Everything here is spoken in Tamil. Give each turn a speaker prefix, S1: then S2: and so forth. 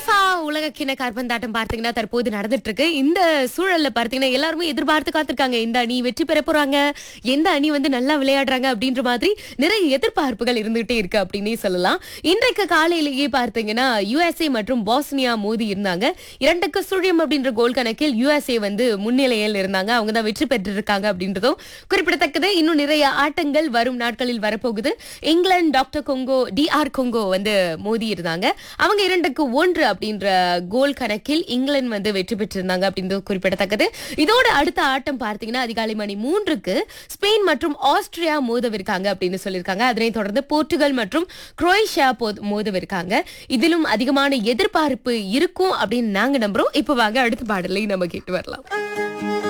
S1: ஃபீஃபா உலக கிண காற்பந்தாட்டம் பார்த்தீங்கன்னா தற்போது நடந்துட்டு இருக்கு இந்த சூழல்ல பார்த்தீங்கன்னா எல்லாருமே எதிர்பார்த்து காத்திருக்காங்க இந்த அணி வெற்றி பெற போறாங்க எந்த அணி வந்து நல்லா விளையாடுறாங்க அப்படின்ற மாதிரி நிறைய எதிர்பார்ப்புகள் இருந்துகிட்டே இருக்கு அப்படின்னே சொல்லலாம் இன்றைக்கு காலையிலேயே பார்த்தீங்கன்னா யுஎஸ்ஏ மற்றும் பாஸ்னியா மோதி இருந்தாங்க இரண்டுக்கு சுழியம் அப்படின்ற கோல் கணக்கில் யுஎஸ்ஏ வந்து முன்னிலையில் இருந்தாங்க அவங்க தான் வெற்றி பெற்றிருக்காங்க அப்படின்றதும் குறிப்பிடத்தக்கது இன்னும் நிறைய ஆட்டங்கள் வரும் நாட்களில் வரப்போகுது England doctor Congo DR Congo வந்து மோதி இருந்தாங்க அவங்க இரண்டுக்கு ஒன்று அப்படின்ற கோல் கணக்கில் இங்கிலாந்து வந்து வெற்றி பெற்றிருந்தாங்க அப்படின்றது குறிப்பிடத்தக்கது இதோட அடுத்த ஆட்டம் பார்த்தீங்கன்னா அதிகாலை மணி மூன்றுக்கு ஸ்பெயின் மற்றும் ஆஸ்திரியா மோதவிருக்காங்க அப்படின்னு சொல்லியிருக்காங்க அதனைத் தொடர்ந்து போர்ச்சுகல் மற்றும் குரோேஷியா போ- மோதவிருக்காங்க இதிலும் அதிகமான எதிர்பார்ப்பு இருக்கும் அப்படின்னு நாங்க நம்புறோம் இப்போ வாங்க அடுத்த பாடலை நம்ம கேட்டு வரலாம்